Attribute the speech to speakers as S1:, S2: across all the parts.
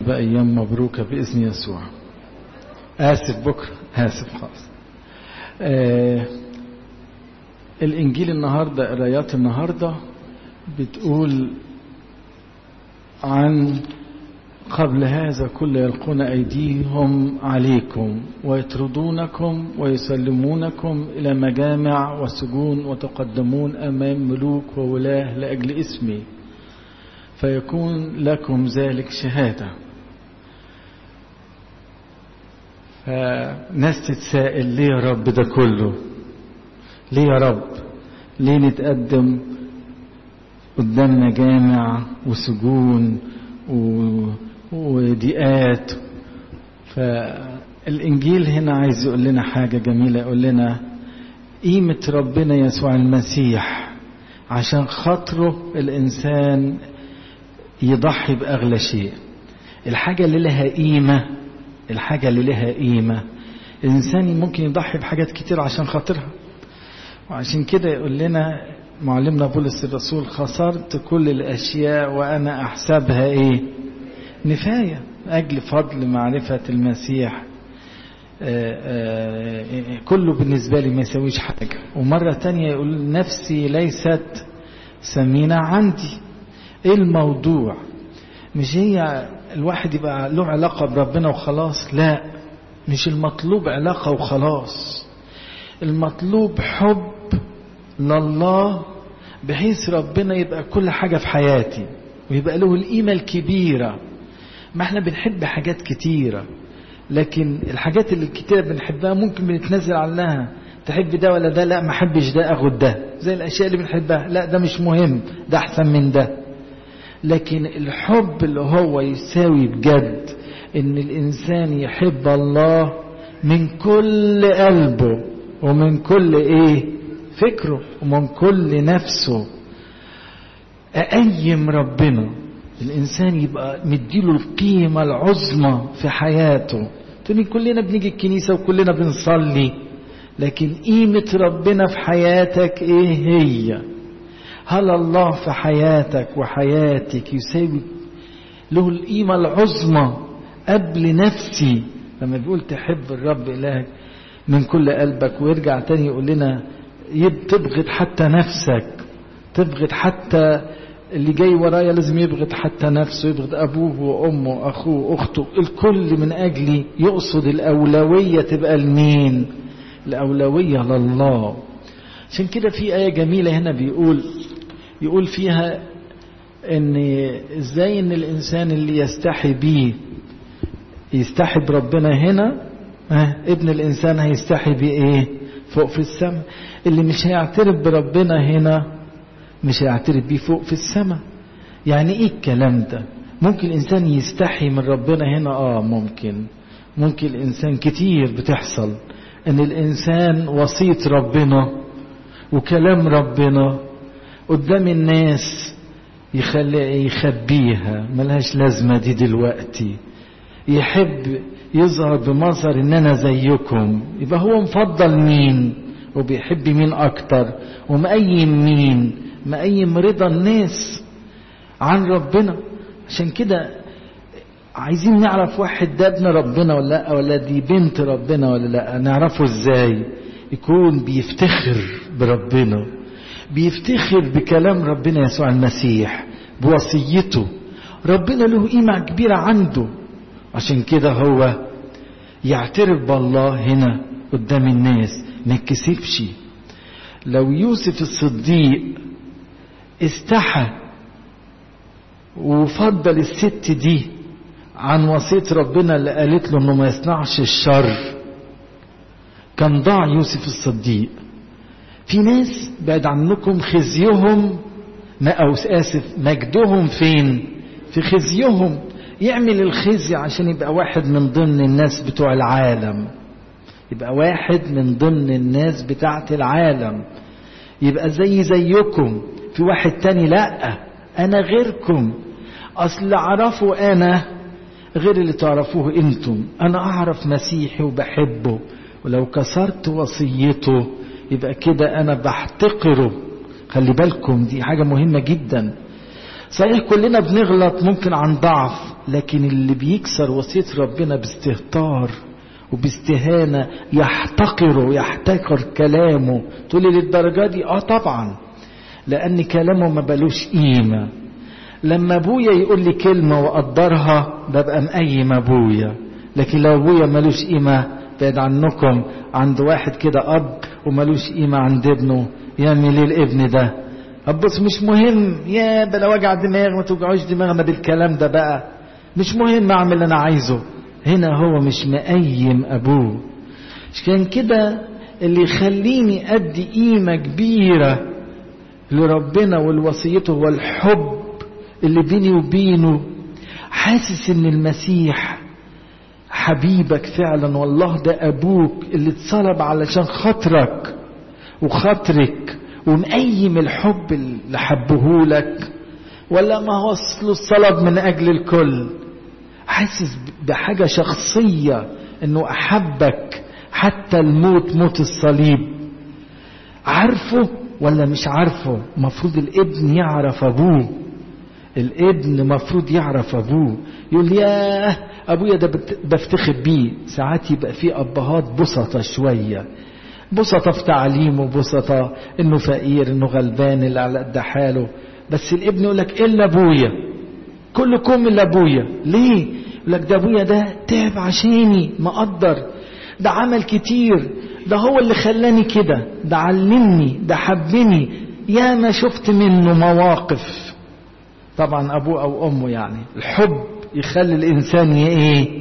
S1: تبقى أيام مبروكة بإذن يسوع آسف بكرة آسف خالص آه الإنجيل النهاردة قرايات النهاردة بتقول عن قبل هذا كل يلقون أيديهم عليكم ويطردونكم ويسلمونكم إلى مجامع وسجون وتقدمون أمام ملوك وولاة لأجل اسمي فيكون لكم ذلك شهادة فناس تتسائل ليه يا رب ده كله ليه يا رب ليه نتقدم قدام مجامع وسجون و... وضيقات فالإنجيل هنا عايز يقول لنا حاجة جميلة يقول لنا قيمة ربنا يسوع المسيح عشان خاطره الإنسان يضحي بأغلى شيء الحاجة اللي لها قيمة الحاجة اللي لها قيمة الإنسان ممكن يضحي بحاجات كتير عشان خاطرها وعشان كده يقول لنا معلمنا بولس الرسول خسرت كل الأشياء وأنا أحسبها إيه نفاية أجل فضل معرفة المسيح آآ آآ كله بالنسبة لي ما يسويش حاجة ومرة تانية يقول نفسي ليست سمينة عندي ايه الموضوع مش هي الواحد يبقى له علاقة بربنا وخلاص لا مش المطلوب علاقة وخلاص المطلوب حب لله بحيث ربنا يبقى كل حاجة في حياتي ويبقى له القيمة الكبيرة ما احنا بنحب حاجات كتيرة لكن الحاجات اللي الكتيرة بنحبها ممكن بنتنازل عنها تحب ده ولا ده لا ما احبش ده اخد ده زي الاشياء اللي بنحبها لا ده مش مهم ده احسن من ده لكن الحب اللي هو يساوي بجد ان الانسان يحب الله من كل قلبه ومن كل ايه فكره ومن كل نفسه أقيم ربنا الإنسان يبقى مديله القيمة العظمى في حياته تقولي كلنا بنيجي الكنيسة وكلنا بنصلي لكن قيمة ربنا في حياتك ايه هي هل الله في حياتك وحياتك يساوي له القيمة العظمى قبل نفسي لما بيقول تحب الرب إلهك من كل قلبك ويرجع تاني يقول لنا تبغض حتى نفسك تبغض حتى اللي جاي ورايا لازم يبغض حتى نفسه يبغض أبوه وأمه وأخوه وأخته الكل من أجلي يقصد الأولوية تبقى لمين الأولوية لله عشان كده في آية جميلة هنا بيقول يقول فيها ان ازاي ان الانسان اللي يستحي بيه يستحي بربنا هنا اه ابن الانسان هيستحي بايه فوق في السماء اللي مش هيعترف بربنا هنا مش هيعترف بيه فوق في السماء يعني ايه الكلام ده ممكن الانسان يستحي من ربنا هنا اه ممكن ممكن الانسان كتير بتحصل ان الانسان وسيط ربنا وكلام ربنا قدام الناس يخلي يخبيها ملهاش لازمة دي دلوقتي يحب يظهر بمظهر ان انا زيكم يبقى هو مفضل مين وبيحب مين اكتر ومقيم مين مقيم رضا الناس عن ربنا عشان كده عايزين نعرف واحد ده ابن ربنا ولا لا ولا دي بنت ربنا ولا لا نعرفه ازاي يكون بيفتخر بربنا بيفتخر بكلام ربنا يسوع المسيح بوصيته ربنا له قيمة كبيرة عنده عشان كده هو يعترف بالله هنا قدام الناس ما يتكسفش لو يوسف الصديق استحى وفضل الست دي عن وصية ربنا اللي قالت له انه ما يصنعش الشر كان ضاع يوسف الصديق في ناس بعد عنكم خزيهم ما او اسف مجدهم فين في خزيهم يعمل الخزي عشان يبقى واحد من ضمن الناس بتوع العالم يبقى واحد من ضمن الناس بتاعت العالم يبقى زي زيكم في واحد تاني لا انا غيركم اصل اعرفه انا غير اللي تعرفوه انتم انا اعرف مسيحي وبحبه ولو كسرت وصيته يبقى كده انا بحتقره خلي بالكم دي حاجة مهمة جدا صحيح كلنا بنغلط ممكن عن ضعف لكن اللي بيكسر وصية ربنا باستهتار وباستهانة يحتقره ويحتقر كلامه تقولي للدرجة دي اه طبعا لان كلامه ما بلوش قيمة لما ابويا يقول لي كلمة واقدرها ببقى مقيم ابويا لكن لو ابويا ملوش قيمة بعد عنكم عند واحد كده اب وملوش قيمة عند ابنه يعمل ايه الابن ده ابص مش مهم يا بلا وجع دماغ ما توجعوش دماغنا بالكلام ده بقى مش مهم اعمل اللي انا عايزه هنا هو مش مقيم ابوه كان كده اللي يخليني ادي قيمة كبيرة لربنا والوصيته هو الحب اللي بيني وبينه حاسس ان المسيح حبيبك فعلا والله ده ابوك اللي اتصلب علشان خاطرك وخاطرك ومقيم الحب اللي حبهولك ولا ما هو اصله الصلب من اجل الكل حاسس بحاجة شخصية انه احبك حتى الموت موت الصليب عارفه ولا مش عارفه مفروض الابن يعرف ابوه الابن مفروض يعرف ابوه يقول ياه ابويا ده بفتخر بيه ساعات يبقى في ابهات بسطة شوية بسطة في تعليمه بسطة انه فقير انه غلبان اللي على قد حاله بس الابن يقول لك الا ابويا كلكم الا ابويا ليه يقول لك ده ابويا ده تعب عشاني مقدر ده عمل كتير ده هو اللي خلاني كده ده علمني ده حبني يا ما شفت منه مواقف طبعا ابوه او امه يعني الحب يخلي الانسان ايه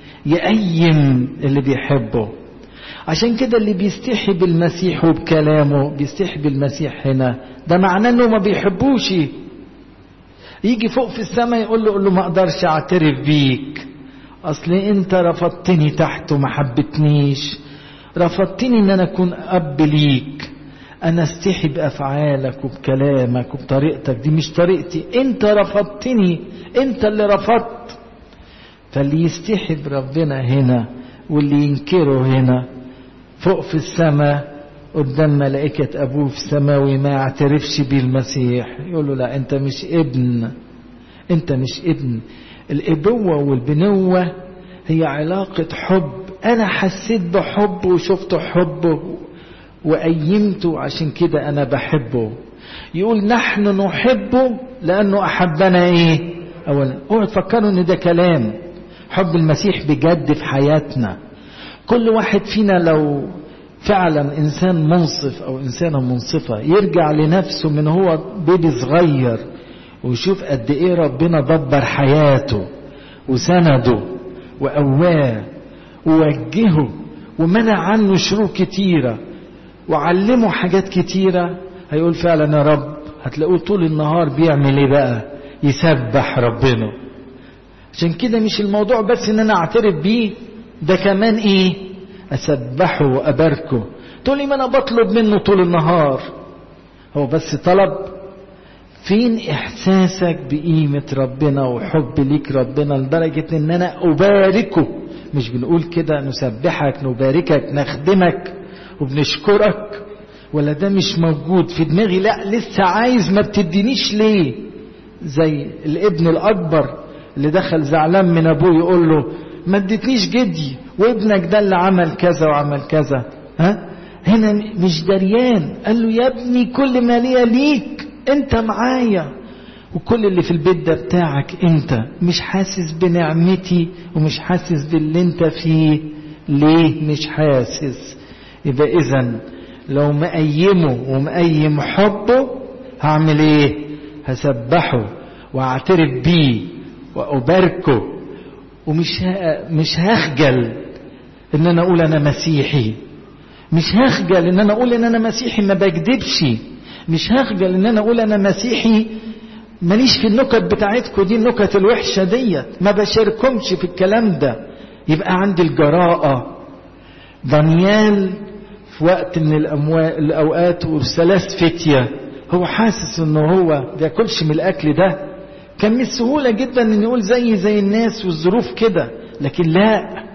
S1: يقيم اللي بيحبه عشان كده اللي بيستحي بالمسيح وبكلامه بيستحي بالمسيح هنا ده معناه انه ما بيحبوش يجي فوق في السماء يقول له يقول له ما اقدرش اعترف بيك اصل انت رفضتني تحت وما حبتنيش رفضتني ان انا اكون اب ليك انا استحي بافعالك وبكلامك وبطريقتك دي مش طريقتي انت رفضتني انت اللي رفضت فاللي يستحي بربنا هنا واللي ينكره هنا فوق في السماء قدام ملائكة أبوه في السماوي ما يعترفش بيه المسيح يقول له لا أنت مش ابن أنت مش ابن الأبوة والبنوة هي علاقة حب أنا حسيت بحبه وشفت حبه وأيمته عشان كده أنا بحبه يقول نحن نحبه لأنه أحبنا إيه أولا اوعوا تفكروا إن ده كلام حب المسيح بجد في حياتنا كل واحد فينا لو فعلا إنسان منصف أو إنسانة منصفة يرجع لنفسه من هو بيبي صغير ويشوف قد إيه ربنا دبر حياته وسنده وقواه ووجهه ومنع عنه شرور كتيرة وعلمه حاجات كتيرة هيقول فعلا يا رب هتلاقوه طول النهار بيعمل ايه بقى يسبح ربنا عشان كده مش الموضوع بس ان انا اعترف بيه ده كمان ايه اسبحه واباركه تقول لي ما انا بطلب منه طول النهار هو بس طلب فين احساسك بقيمة ربنا وحب ليك ربنا لدرجة ان انا اباركه مش بنقول كده نسبحك نباركك نخدمك وبنشكرك ولا ده مش موجود في دماغي لا لسه عايز ما بتدينيش ليه زي الابن الاكبر اللي دخل زعلان من ابوه يقول له ما اديتنيش جدي وابنك ده اللي عمل كذا وعمل كذا ها هنا مش دريان قال له يا ابني كل ما ليا ليك انت معايا وكل اللي في البيت ده بتاعك انت مش حاسس بنعمتي ومش حاسس باللي انت فيه ليه مش حاسس يبقى اذا لو مقيمه ومقيم حبه هعمل ايه هسبحه واعترف بيه واباركه ومش مش هخجل ان انا اقول انا مسيحي مش هخجل ان انا اقول ان انا مسيحي ما بكذبش مش هخجل ان انا اقول انا مسيحي ماليش في النكت بتاعتكم دي النكت الوحشه ديت ما بشاركهمش في الكلام ده يبقى عندي الجراءه دانيال في وقت من الاوقات والثلاث فتيه هو حاسس انه هو بياكلش من الاكل ده كان من السهوله جدا ان يقول زي زي الناس والظروف كده لكن لا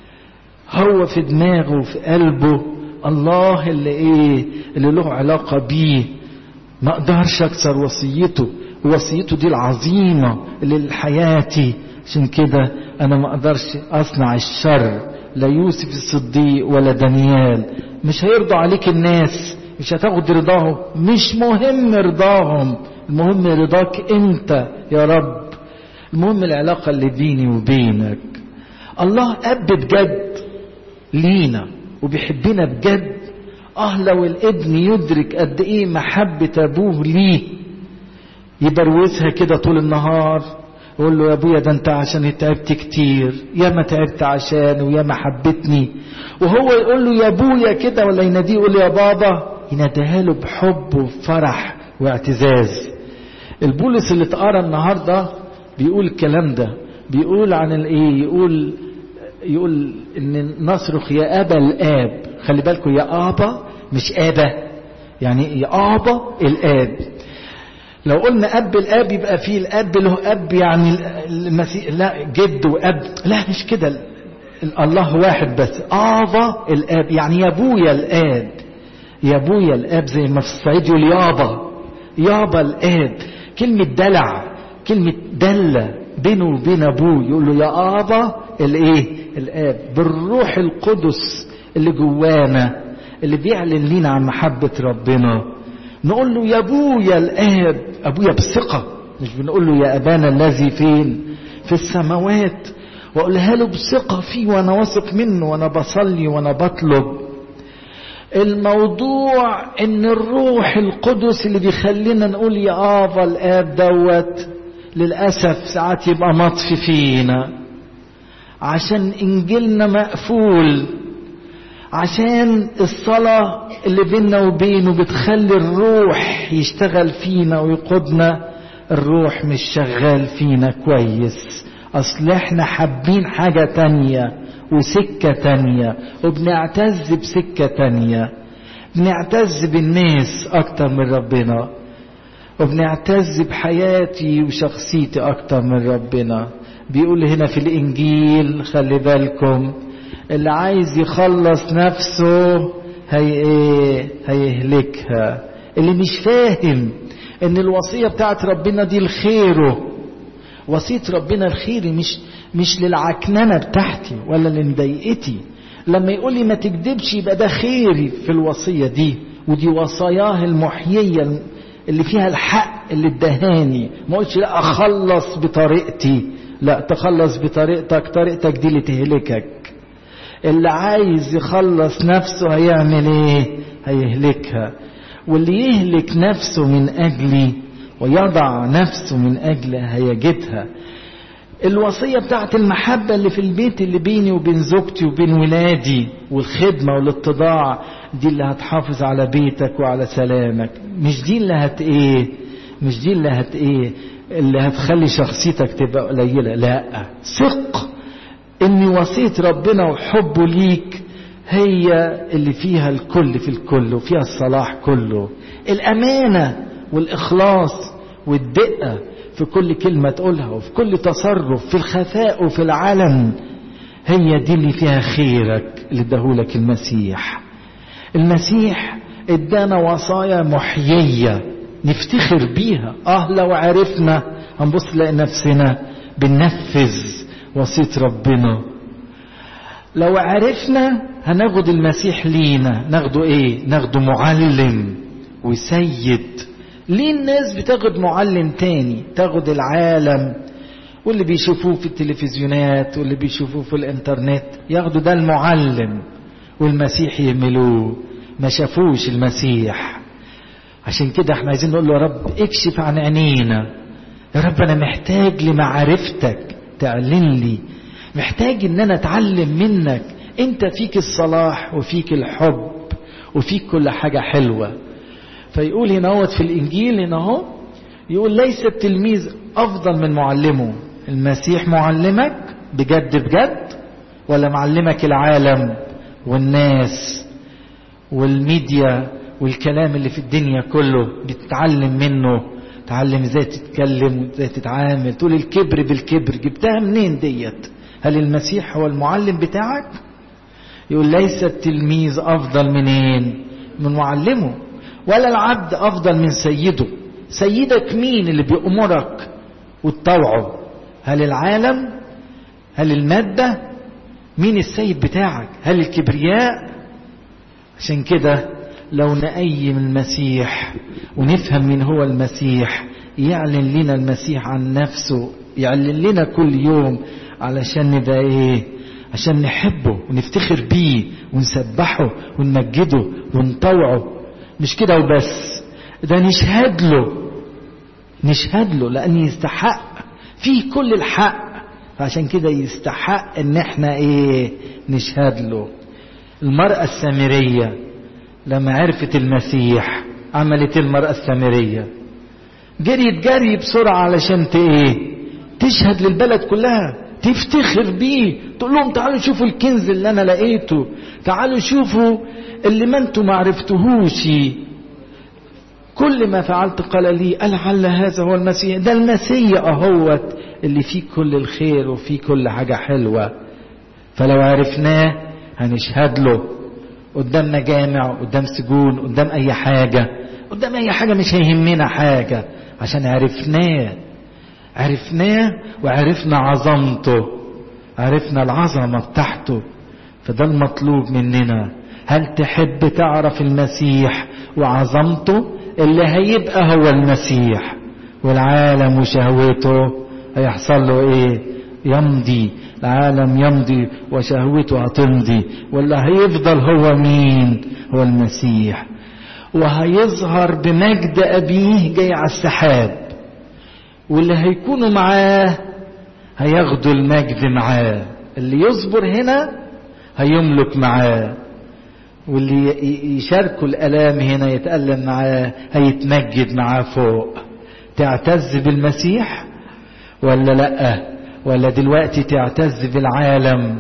S1: هو في دماغه وفي قلبه الله اللي ايه اللي له علاقه بيه ما اقدرش اكسر وصيته وصيته دي العظيمه اللي لحياتي عشان كده انا ما اقدرش اصنع الشر لا يوسف الصديق ولا دانيال مش هيرضوا عليك الناس مش هتاخد رضاهم مش مهم رضاهم المهم رضاك انت يا رب المهم العلاقة اللي بيني وبينك الله اب بجد لينا وبيحبنا بجد اه لو الابن يدرك قد ايه محبة ابوه ليه يبروزها كده طول النهار يقول له يا ابويا ده انت عشان تعبت كتير يا ما تعبت عشان ويا ما حبتني وهو يقول له يا ابويا كده ولا يناديه يقول له يا بابا يناديها له بحب وفرح واعتزاز البولس اللي اتقرا النهارده بيقول الكلام ده بيقول عن الايه يقول يقول ان نصرخ يا ابا الاب خلي بالكم يا ابا مش ابا يعني يا ابا الاب لو قلنا اب الاب يبقى في الاب له اب يعني المسيح لا جد واب لا مش كده الله واحد بس ابا الاب يعني يا ابويا الاب يا ابويا الاب زي ما في الصعيد يقول يابا يابا الاب كلمه دلع كلمه دله بينه وبين ابوه يقول له يا ابا الايه الاب بالروح القدس اللي جوانا اللي بيعلن لينا عن محبه ربنا نقول له يا ابويا الاب ابويا بثقه مش بنقول له يا ابانا الذي فين في السماوات واقولها له بثقه فيه وانا واثق منه وانا بصلي وانا بطلب الموضوع ان الروح القدس اللي بيخلينا نقول يا ابا الاب دوت للاسف ساعات يبقى مطفي فينا عشان انجيلنا مقفول عشان الصلاة اللي بيننا وبينه بتخلي الروح يشتغل فينا ويقودنا الروح مش شغال فينا كويس اصل احنا حابين حاجة تانية وسكة تانية وبنعتز بسكة تانية بنعتز بالناس اكتر من ربنا وبنعتز بحياتي وشخصيتي اكتر من ربنا بيقول هنا في الانجيل خلي بالكم اللي عايز يخلص نفسه هي ايه هيهلكها اللي مش فاهم ان الوصيه بتاعت ربنا دي لخيره وصيه ربنا الخير مش مش للعكننه بتاعتي ولا لمضايقتي لما يقول لي ما تكذبش يبقى ده خيري في الوصيه دي ودي وصاياه المحييه اللي فيها الحق اللي ادهاني ما قلتش لا اخلص بطريقتي لا تخلص بطريقتك طريقتك دي اللي تهلكك اللي عايز يخلص نفسه هيعمل ايه هيهلكها واللي يهلك نفسه من اجلي ويضع نفسه من اجلها هيجدها الوصيه بتاعت المحبه اللي في البيت اللي بيني وبين زوجتي وبين ولادي والخدمه والاتضاع دي اللي هتحافظ على بيتك وعلى سلامك مش دي اللي هت ايه مش دي اللي هت ايه اللي هتخلي شخصيتك تبقى قليله لا ثق ان وصيه ربنا وحبه ليك هي اللي فيها الكل في الكل وفيها الصلاح كله الامانه والاخلاص والدقه في كل كلمه تقولها وفي كل تصرف في الخفاء وفي العلن هي دي اللي فيها خيرك اللي اداهولك المسيح المسيح ادانا وصايا محييه نفتخر بيها اه لو عرفنا هنبص نلاقي نفسنا بننفذ وصية ربنا لو عرفنا هناخد المسيح لينا ناخده ايه ناخده معلم وسيد ليه الناس بتاخد معلم تاني تاخد العالم واللي بيشوفوه في التلفزيونات واللي بيشوفوه في الانترنت ياخدوا ده المعلم والمسيح يهملوه ما شافوش المسيح عشان كده احنا عايزين نقول له يا رب اكشف عن عينينا يا رب انا محتاج لمعرفتك تعلن لي محتاج ان انا اتعلم منك انت فيك الصلاح وفيك الحب وفيك كل حاجة حلوة فيقول هنا هو في الانجيل هنا هو يقول ليس التلميذ افضل من معلمه المسيح معلمك بجد بجد ولا معلمك العالم والناس والميديا والكلام اللي في الدنيا كله بتتعلم منه تعلم ازاي تتكلم وازاي تتعامل تقول الكبر بالكبر جبتها منين ديت هل المسيح هو المعلم بتاعك يقول ليس التلميذ افضل منين من معلمه ولا العبد افضل من سيده سيدك مين اللي بيأمرك وتطوعه هل العالم هل المادة مين السيد بتاعك هل الكبرياء عشان كده لو نقيم المسيح ونفهم مين هو المسيح يعلن لنا المسيح عن نفسه يعلن لنا كل يوم علشان نبقى ايه عشان نحبه ونفتخر بيه ونسبحه ونمجده ونطوعه مش كده وبس ده نشهد له نشهد له لأن يستحق فيه كل الحق فعشان كده يستحق ان احنا ايه نشهد له المرأة السامرية لما عرفت المسيح عملت المرأة السامرية جريت جري بسرعة علشان ايه تشهد للبلد كلها تفتخر بيه تقول لهم تعالوا شوفوا الكنز اللي انا لقيته تعالوا شوفوا اللي ما انتم ما عرفتهوش كل ما فعلت قال لي لعل هذا هو المسيح ده المسيح اهوت اللي فيه كل الخير وفيه كل حاجة حلوة فلو عرفناه هنشهد له قدام مجامع قدام سجون قدام اي حاجة قدام اي حاجة مش هيهمنا حاجة عشان عرفناه عرفناه وعرفنا عظمته عرفنا العظمة بتاعته فده المطلوب مننا هل تحب تعرف المسيح وعظمته اللي هيبقى هو المسيح والعالم وشهوته هيحصل له ايه يمضي العالم يمضي وشهوته هتمضي واللي هيفضل هو مين هو المسيح وهيظهر بمجد أبيه جاي على السحاب واللي هيكونوا معاه هياخدوا المجد معاه اللي يصبر هنا هيملك معاه واللي يشاركوا الالام هنا يتالم معاه هيتمجد معاه فوق تعتز بالمسيح ولا لا ولا دلوقتي تعتز بالعالم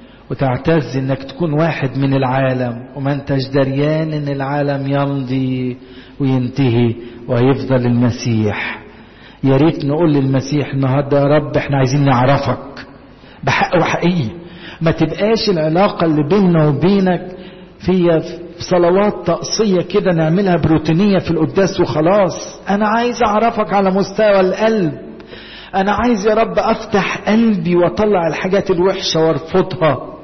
S1: وتعتز انك تكون واحد من العالم وما انتش دريان ان العالم يمضي وينتهي ويفضل المسيح يا ريت نقول للمسيح النهارده يا رب احنا عايزين نعرفك بحق وحقيقي ما تبقاش العلاقة اللي بيننا وبينك في صلوات طقسية كده نعملها بروتينية في القداس وخلاص أنا عايز أعرفك على مستوى القلب أنا عايز يا رب أفتح قلبي وأطلع الحاجات الوحشة وأرفضها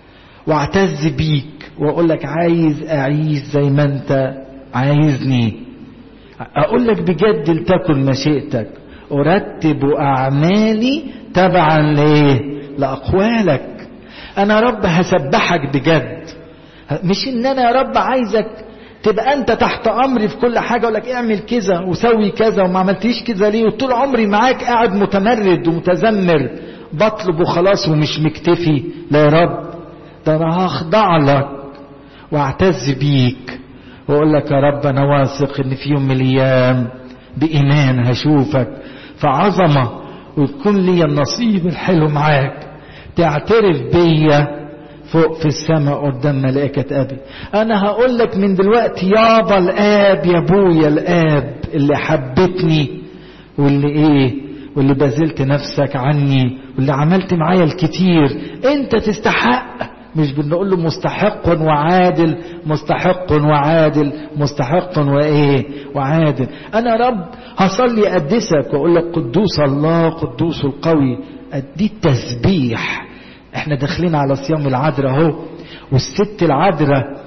S1: وأعتز بيك وأقول لك عايز أعيش زي ما أنت عايزني أقول لك بجد لتكن مشيئتك أرتب أعمالي تبعا لإيه؟ لأقوالك أنا رب هسبحك بجد مش إن أنا يا رب عايزك تبقى أنت تحت أمري في كل حاجة أقول لك اعمل كذا وسوي كذا وما عملتيش كذا ليه وطول عمري معاك قاعد متمرد ومتذمر بطلب وخلاص ومش مكتفي لا يا رب ده أنا هخضع لك واعتز بيك واقول لك يا رب انا واثق ان في يوم من الايام بايمان هشوفك في عظمه ويكون لي النصيب الحلو معاك تعترف بيا فوق في السماء قدام ملائكة أبي أنا هقول لك من دلوقتي يابا الآب يا أبويا الآب اللي حبتني واللي إيه واللي بذلت نفسك عني واللي عملت معايا الكتير أنت تستحق مش بنقول له مستحق وعادل مستحق وعادل مستحق وايه وعادل انا رب هصلي اقدسك واقول لك قدوس الله قدوس القوي ادي التسبيح احنا داخلين على صيام العذراء اهو والست العذراء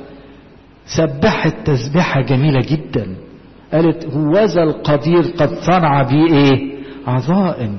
S1: سبحت تسبيحه جميله جدا قالت هوذا القدير قد صنع بي ايه عظائم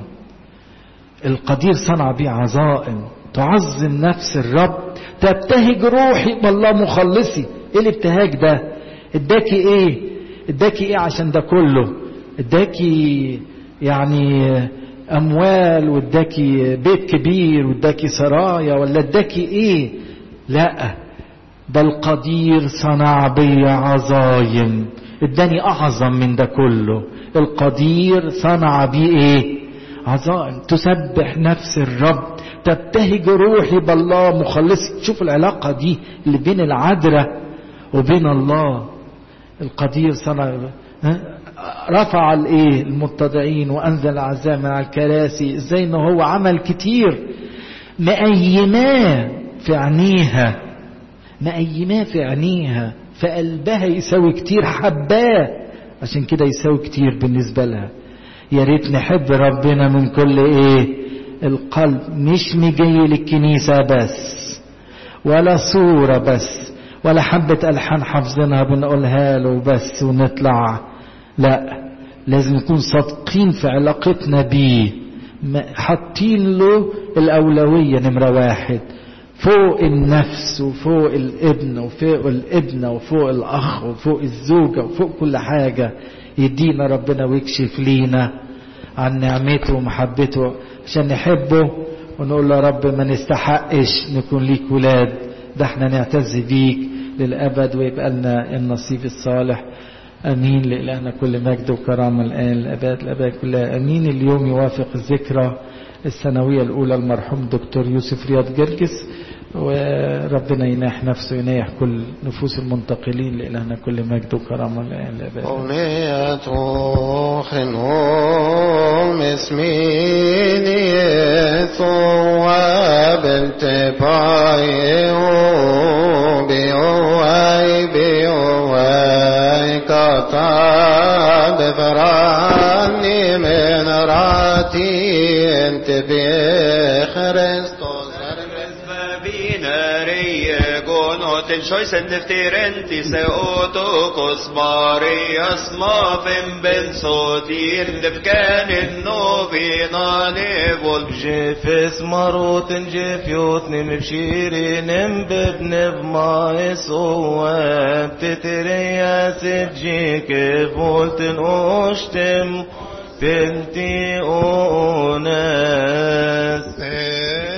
S1: القدير صنع بي عظائم تعظم نفس الرب تبتهج روحي بالله مخلصي ايه الابتهاج ده اداكي ايه اداكي ايه عشان ده كله اداكي يعني اموال واداكي بيت كبير واداكي سرايا ولا اداكي ايه لا ده القدير صنع بي عظايم اداني اعظم من ده كله القدير صنع بي ايه عظائم تسبح نفس الرب تبتهج روحي بالله مخلصي تشوف العلاقة دي اللي بين العذراء وبين الله القدير صنع رفع الايه المتضعين وانزل العزاء من على الكراسي ازاي ان هو عمل كتير مقيماه في عينيها مقيماه في عينيها فقلبها يساوي كتير حباه عشان كده يساوي كتير بالنسبة لها يا ريت نحب ربنا من كل ايه القلب مش مجي للكنيسة بس ولا صورة بس ولا حبة ألحان حافظينها بنقولها له بس ونطلع لا لازم نكون صادقين في علاقتنا بيه حاطين له الأولوية نمرة واحد فوق النفس وفوق الابن وفوق الابنة وفوق الأخ وفوق الزوجة وفوق كل حاجة يدينا ربنا ويكشف لينا عن نعمته ومحبته عشان نحبه ونقول له رب ما نستحقش نكون ليك ولاد ده احنا نعتز بيك للأبد ويبقى لنا النصيب الصالح أمين لإلهنا كل مجد وكرامة الآن الأباد الأباد كلها أمين اليوم يوافق الذكرى السنوية الأولى المرحوم دكتور يوسف رياض جرجس وربنا يناح نفسه يناح كل نفوس المنتقلين لإلهنا كل مجد وكرامة الآن الأباد
S2: أغنية خنهم اسمينية وبالتباي بيوي بيوي قطع بفراني من راتي انت بخريستوس
S3: Till sjösen efter en till sig åt och kosmari asma fem ben så till defkanen novina nevol
S4: جيفس مروت جيف يوتني مبشيرين ببن بمايس وواب تتريا سجيك فولتن اوشتم بنتي اوناس